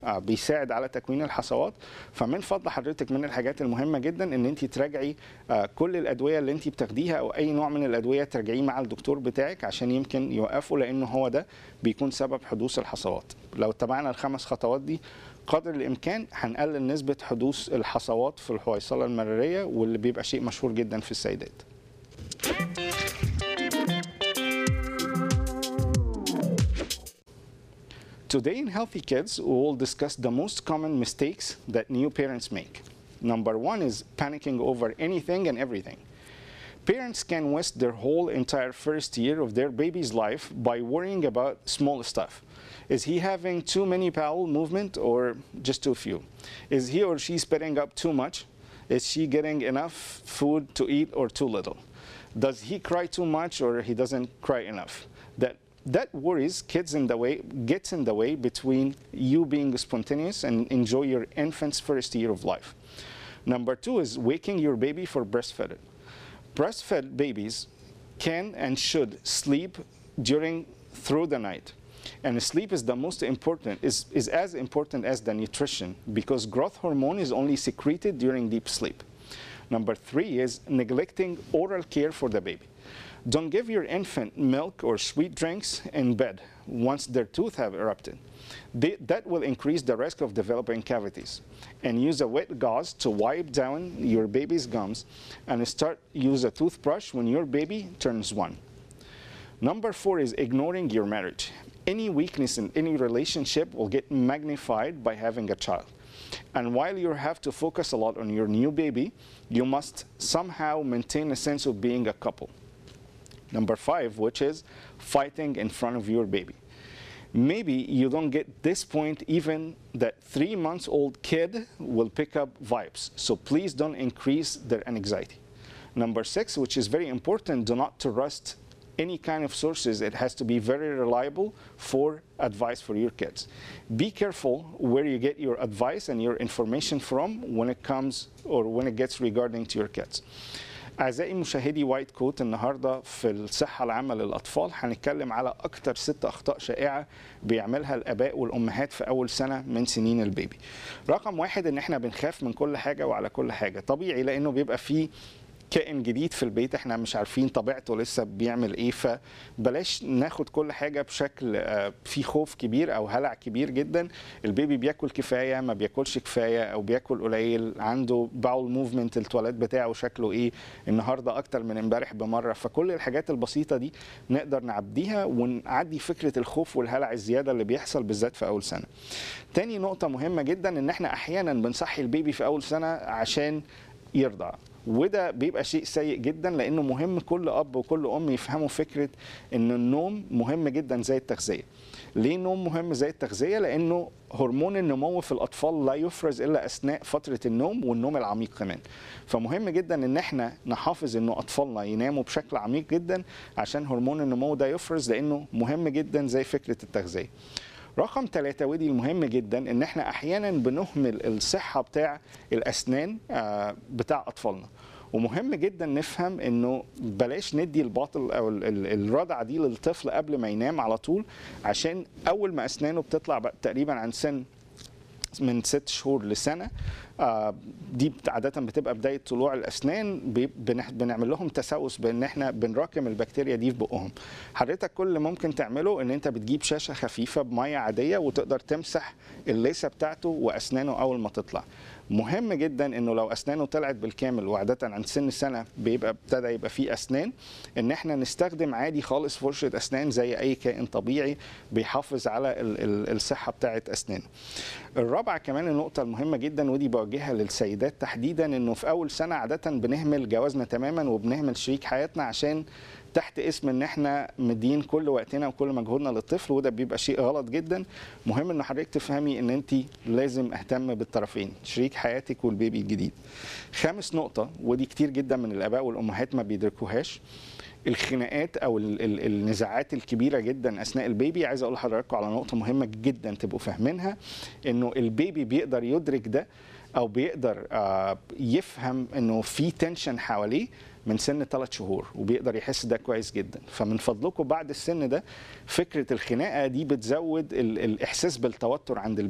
آه، بيساعد على تكوين الحصوات فمن فضل حضرتك من الحاجات المهمه جدا ان انت تراجعي آه، كل الادويه اللي انت بتاخديها او اي نوع من الادويه تراجعيه مع الدكتور بتاعك عشان يمكن يوقفه لانه هو ده بيكون سبب حدوث الحصوات لو اتبعنا الخمس خطوات دي قدر الامكان هنقلل نسبه حدوث الحصوات في الحويصله المراريه واللي بيبقى شيء مشهور جدا في السيدات Today in Healthy Kids, we will discuss the most common mistakes that new parents make. Number one is panicking over anything and everything. Parents can waste their whole entire first year of their baby's life by worrying about small stuff. Is he having too many bowel movement or just too few? Is he or she spitting up too much? Is she getting enough food to eat or too little? Does he cry too much or he doesn't cry enough? That that worries kids in the way gets in the way between you being spontaneous and enjoy your infant's first year of life. Number two is waking your baby for breastfeeding. Breastfed babies can and should sleep during through the night. And sleep is the most important, is, is as important as the nutrition because growth hormone is only secreted during deep sleep. Number three is neglecting oral care for the baby. Don't give your infant milk or sweet drinks in bed once their tooth have erupted. They, that will increase the risk of developing cavities. And use a wet gauze to wipe down your baby's gums and start use a toothbrush when your baby turns one. Number four is ignoring your marriage. Any weakness in any relationship will get magnified by having a child. And while you have to focus a lot on your new baby, you must somehow maintain a sense of being a couple. Number five, which is fighting in front of your baby. Maybe you don't get this point even that three months old kid will pick up vibes. So please don't increase their anxiety. Number six, which is very important, do not trust any kind of sources. It has to be very reliable for advice for your kids. Be careful where you get your advice and your information from when it comes or when it gets regarding to your kids. أعزائي مشاهدي وايت كوت النهارده في الصحة العامة للأطفال هنتكلم على أكتر ست أخطاء شائعة بيعملها الآباء والأمهات في أول سنة من سنين البيبي. رقم واحد إن إحنا بنخاف من كل حاجة وعلى كل حاجة، طبيعي لأنه بيبقى فيه كائن جديد في البيت احنا مش عارفين طبيعته لسه بيعمل ايه فبلاش ناخد كل حاجه بشكل آه، فيه خوف كبير او هلع كبير جدا البيبي بياكل كفايه ما بياكلش كفايه او بياكل قليل عنده باول موفمنت التواليت بتاعه شكله ايه النهارده اكتر من امبارح بمره فكل الحاجات البسيطه دي نقدر نعديها ونعدي فكره الخوف والهلع الزياده اللي بيحصل بالذات في اول سنه تاني نقطه مهمه جدا ان احنا احيانا بنصحي البيبي في اول سنه عشان يرضع وده بيبقى شيء سيء جدا لانه مهم كل اب وكل ام يفهموا فكره ان النوم مهم جدا زي التغذيه. ليه النوم مهم زي التغذيه؟ لانه هرمون النمو في الاطفال لا يفرز الا اثناء فتره النوم والنوم العميق كمان. فمهم جدا ان احنا نحافظ انه اطفالنا يناموا بشكل عميق جدا عشان هرمون النمو ده يفرز لانه مهم جدا زي فكره التغذيه. رقم ثلاثة ودي المهم جدا ان احنا احيانا بنهمل الصحة بتاع الاسنان آه، بتاع اطفالنا ومهم جدا نفهم انه بلاش ندي الباطل او ال- ال- الرضعه دي للطفل قبل ما ينام على طول عشان اول ما اسنانه بتطلع بقى تقريبا عن سن من ست شهور لسنه آه، دي بت- عاده بتبقى بدايه طلوع الاسنان بي- بنح- بنعمل لهم تسوس بان احنا بنراكم البكتيريا دي في بقهم حضرتك كل اللي ممكن تعمله ان انت بتجيب شاشه خفيفه بميه عاديه وتقدر تمسح الليسه بتاعته واسنانه اول ما تطلع مهم جدا انه لو اسنانه طلعت بالكامل وعاده عند سن سنه بيبقى ابتدى يبقى فيه اسنان ان احنا نستخدم عادي خالص فرشه اسنان زي اي كائن طبيعي بيحافظ على ال- ال- الصحه بتاعه اسنانه. الرابعه كمان النقطه المهمه جدا ودي بوجهها للسيدات تحديدا انه في اول سنه عاده بنهمل جوازنا تماما وبنهمل شريك حياتنا عشان تحت اسم ان احنا مدين كل وقتنا وكل مجهودنا للطفل وده بيبقى شيء غلط جدا مهم ان حضرتك تفهمي ان انت لازم اهتم بالطرفين شريك حياتك والبيبي الجديد خامس نقطه ودي كتير جدا من الاباء والامهات ما بيدركوهاش الخناقات او ال- ال- النزاعات الكبيره جدا اثناء البيبي عايز اقول لحضراتكم على نقطه مهمه جدا تبقوا فاهمينها انه البيبي بيقدر يدرك ده او بيقدر آه، يفهم انه في تنشن حواليه من سن ثلاث شهور وبيقدر يحس ده كويس جدا فمن فضلكم بعد السن ده فكره الخناقه دي بتزود ال- الاحساس بالتوتر عند